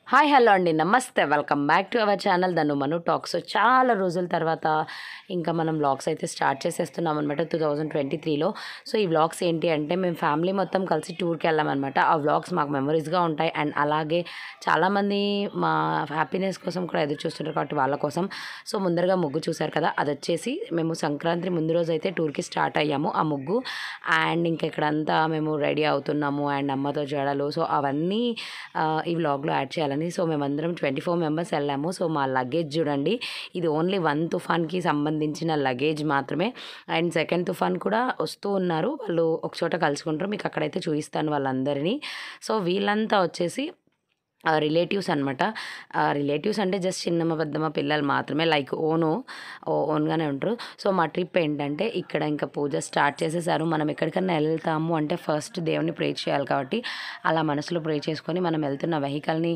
Hi hello అండి నమస్తే welcome back to our channel Dhanu Manu talks చాలా రోజుల తర్వాత ఇంకా మనం వ్లాగ్స్ అయితే స్టార్ట్ చేసేస్తున్నాం అనమాట టూ థౌజండ్ ట్వంటీ త్రీలో సో ఈ వ్లాగ్స్ ఏంటి అంటే మేము ఫ్యామిలీ మొత్తం కలిసి టూర్కి వెళ్ళామన్నమాట ఆ వ్లాగ్స్ మాకు మెమరీస్గా ఉంటాయి అండ్ అలాగే చాలామంది మా హ్యాపీనెస్ కోసం కూడా ఎదురు చూస్తుంటారు కాబట్టి వాళ్ళ కోసం సో ముందరగా ముగ్గు చూసారు కదా అది వచ్చేసి మేము సంక్రాంతి ముందు రోజు అయితే టూర్కి స్టార్ట్ అయ్యాము ఆ ముగ్గు అండ్ ఇంకా ఇక్కడంతా మేము రెడీ అవుతున్నాము అండ్ అమ్మతో జడలు సో అవన్నీ ఆ, ఈ వ్లాగ్లో యాడ్ చేయాలని సో మేమందరం ట్వంటీ ఫోర్ మెంబర్స్ వెళ్ళాము సో మా లగేజ్ చూడండి ఇది ఓన్లీ వన్ తుఫాన్కి సంబంధించిన లగేజ్ మాత్రమే అండ్ సెకండ్ తుఫాన్ కూడా వస్తూ ఉన్నారు వాళ్ళు ఒక చోట కలుసుకుంటారు మీకు అక్కడైతే చూపిస్తాను వాళ్ళందరినీ సో వీళ్ళంతా వచ్చేసి రిలేటివ్స్ అనమాట రిలేటివ్స్ అంటే జస్ట్ చిన్నమ్మ పెద్దమ్మ పిల్లలు మాత్రమే లైక్ ఓను ఓన్గానే ఉంటారు సో మా ట్రిప్ ఏంటంటే ఇక్కడ ఇంకా పూజ స్టార్ట్ చేసేసారు మనం ఎక్కడికన్నా వెళ్తాము అంటే ఫస్ట్ దేవుని ప్రే చేయాలి కాబట్టి అలా మనసులో ప్రే చేసుకొని మనం వెళ్తున్న వెహికల్ని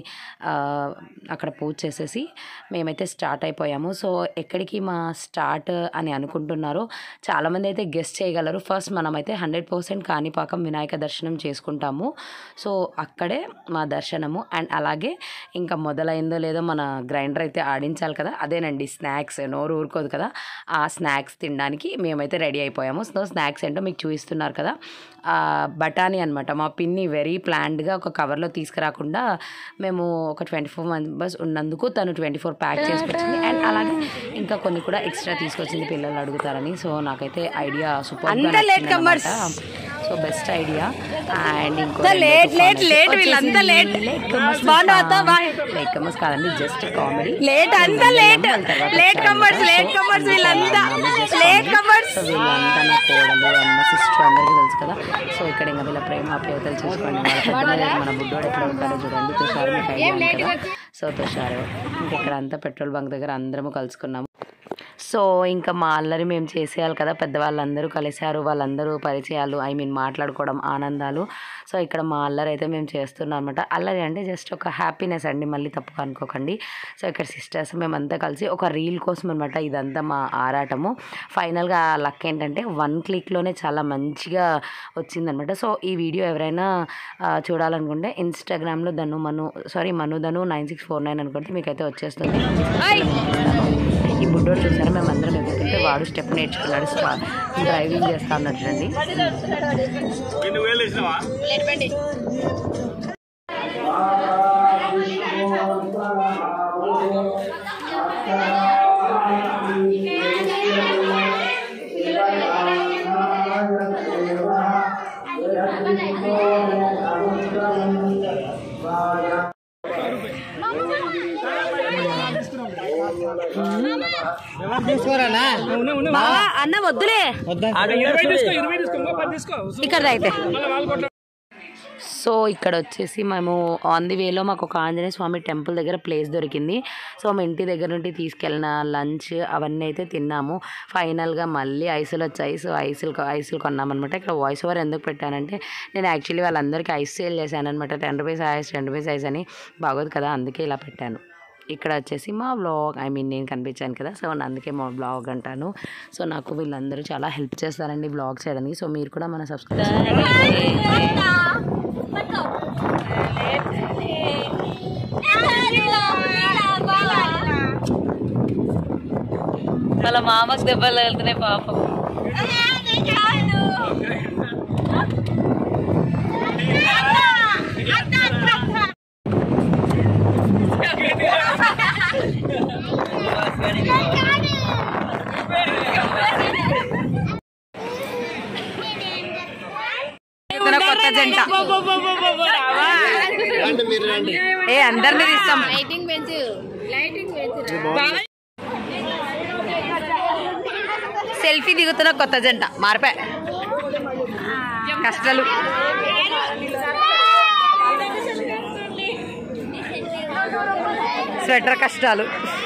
అక్కడ పూజ చేసేసి మేమైతే స్టార్ట్ అయిపోయాము సో ఎక్కడికి మా స్టార్ట్ అని అనుకుంటున్నారో చాలామంది అయితే గెస్ట్ చేయగలరు ఫస్ట్ మనమైతే హండ్రెడ్ పర్సెంట్ కాణిపాకం వినాయక దర్శనం చేసుకుంటాము సో అక్కడే మా దర్శనము అండ్ అలాగే ఇంకా మొదలైందో లేదో మన గ్రైండర్ అయితే ఆడించాలి కదా అదేనండి స్నాక్స్ నోరు ఊరుకోదు కదా ఆ స్నాక్స్ తినడానికి మేమైతే రెడీ అయిపోయాము సో స్నాక్స్ ఏంటో మీకు చూపిస్తున్నారు కదా ఆ, బఠానీ అనమాట మా పిన్ని వెరీ ప్లాన్డ్గా ఒక కవర్లో తీసుకురాకుండా మేము ఒక ట్వంటీ ఫోర్ మెంబర్స్ ఉన్నందుకు తను ట్వంటీ ఫోర్ ప్యాక్ చేసుకొచ్చింది అండ్ అలాగే ఇంకా కొన్ని కూడా ఎక్స్ట్రా తీసుకొచ్చింది పిల్లలు అడుగుతారని సో నాకైతే idea super so best idea and ఇంకో లేట్ లేట్ లేట్ వీళ్ళంతా లేట్ బాగున్నావా లేట్ కమర్స్ కాదండి జస్ట్ కామెడీ లేట్ అంతా late latecomers latecomers వీళ్ళంతా లేట్ కమర్స్ సో వీళ్ళంతా నా కోడలు అన్న సిస్టర్ అందరికీ తెలుసు కదా సో ఇక్కడ ఇంకా వీళ్ళ ప్రేమ అప్యతలు చూసుకోండి వాళ్ళ పెద్ద మన బుడ్డోడు ఎక్కడ ఉంటారో చూడండి తుషారు మీకు idea ఉంది కదా సో తుషారు ఇంకా ఇక్కడ అంతా పెట్రోల్ బంక్ దగ్గర అందరము కలుసుకున్నాము సో ఇంకా మా అల్లరి మేము చేసేయాలి కదా పెద్దవాళ్ళందరూ కలిశారు వాళ్ళందరూ పరిచయాలు ఐ మీన్ మాట్లాడుకోవడం ఆనందాలు సో ఇక్కడ మా అల్లరి అయితే మేము చేస్తున్నాం అనమాట అల్లరి అంటే జస్ట్ ఒక హ్యాపీనెస్ అండి మళ్ళీ తప్పుగా అనుకోకండి సో ఇక్కడ సిస్టర్స్ మేమంతా కలిసి ఒక రీల్ కోసం అనమాట ఇదంతా మా ఆరాటము ఫైనల్గా లక్ ఏంటంటే వన్ క్లిక్లోనే చాలా మంచిగా వచ్చిందనమాట సో ఈ వీడియో ఎవరైనా ఆ, చూడాలనుకుంటే ఇన్స్టాగ్రామ్లో Dhanu Manu sorry Manu Dhanu nine six four nine అనుకుంటే మీకైతే వచ్చేస్తుంది ఈ బుడ్డోడు చూసారా మేము అందరం ఎక్కుతుంటే వాడు స్టెప్ నేర్చుకున్నాడు స్టా డ్రైవింగ్ చేస్తా అన్నట్లండి బావా అన్న వద్దులే ఇక్కడ అయితే సో ఇక్కడ వచ్చేసి మేము ఆన్ ది వేలో మాకు ఒక ఆంజనేయ స్వామి టెంపుల్ దగ్గర ప్లేస్ దొరికింది సో మా ఇంటి దగ్గర నుండి తీసుకెళ్ళిన లంచ్ అవన్నీ అయితే తిన్నాము ఫైనల్గా మళ్ళీ ఐసులు వచ్చాయి సో ఐసులు ఐసులు కొన్నామన్నమాట ఇక్కడ వాయిస్ ఓవర్ ఎందుకు పెట్టానంటే నేను యాక్చువల్లీ వాళ్ళందరికీ ఐస్ సేల్ చేశాను అనమాట ten rupees ice ten rupees ice అని బాగోదు కదా అందుకే ఇలా పెట్టాను ఇక్కడ వచ్చేసి మా బ్లాగ్ ఐ మీన్ నేను కనిపించాను కదా సో అందుకే మా బ్లాగ్ అంటాను సో నాకు వీళ్ళందరూ చాలా హెల్ప్ చేస్తారండి బ్లాగ్ చేయడానికి సో మీరు కూడా మన సబ్స్క్రైబ్ వాళ్ళ మామకు దెబ్బలు వెళ్తున్నాయి పాపం కొత్త జంట ఏ అందరినీ తీస్తాం సెల్ఫీ దిగుతున్న కొత్త జంట మారిపా కష్టాలు స్వెటర్ కష్టాలు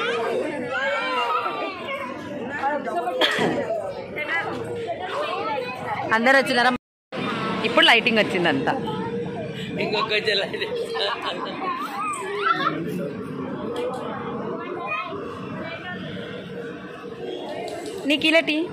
అందరు వచ్చినారా ఇప్పుడు లైటింగ్ వచ్చిందంతా నీకు ఇలా టీ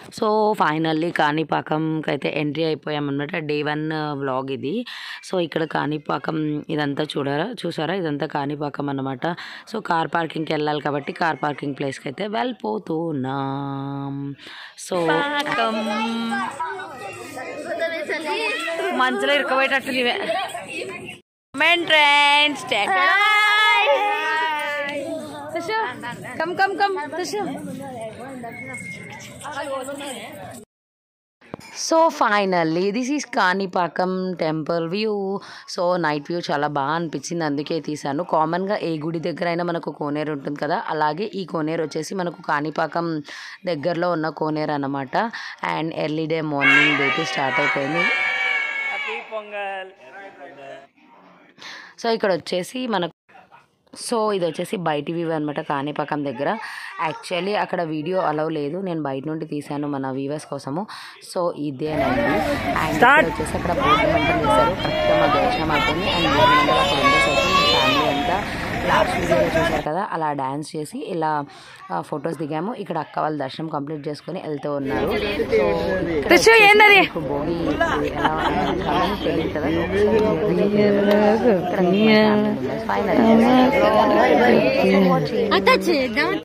సో ఫైనల్లీ కాణిపాకంకి అయితే ఎంట్రీ అయిపోయామన్నమాట డే వన్ వ్లాగ్ ఇది సో ఇక్కడ కాణిపాకం ఇదంతా చూడరా చూసారా ఇదంతా కాణిపాకం అన్నమాట సో కార్ పార్కింగ్కి వెళ్ళాలి కాబట్టి కార్ పార్కింగ్ ప్లేస్కి అయితే వెళ్ళిపోతున్నాం సో మంచులో ఇరుకోబోయేటట్టు ఇవే trains come come come so finally this is Kanipakam temple view so night view చాలా బాగా అనిపించింది అందుకే తీసాను కామన్గా ఏ గుడి దగ్గర అయినా మనకు కోనేరు ఉంటుంది కదా అలాగే ఈ కోనేరు వచ్చేసి మనకు కాణిపాకం దగ్గరలో ఉన్న కోనేరు అన్నమాట and early day morning day start అయిపోయింది సో ఇక్కడ వచ్చేసి మనకు సో ఇది వచ్చేసి బయటి వ్యూ అనమాట కాణిపాకం దగ్గర యాక్చువల్లీ అక్కడ వీడియో అలవ్ లేదు నేను బయట నుండి తీశాను మన వ్యూవర్స్ కోసము సో ఇదేనండి అండ్ ఇక్కడ వచ్చేసి అక్కడ బోర్డు మంటలు చేశారు కరెక్ట్గా మా దర్శనం అయిపోయింది అండ్ బోర్డు మంటలు అక్కడ ఉండేసరికి మా ఫ్యామిలీ అంతా లాస్ట్ వీడియోలో చూశారు కదా అలా డ్యాన్స్ చేసి ఇలా ఫొటోస్ దిగాము ఇక్కడ అక్క వాళ్ళ దర్శనం కంప్లీట్ చేసుకొని వెళ్తూ ఉన్నారు సో ఇక్కడ రిషు, ఏందది? మీకు భోగి ఎలా చాలా తెలియదు కదా ఇక్కడ ఫైనల్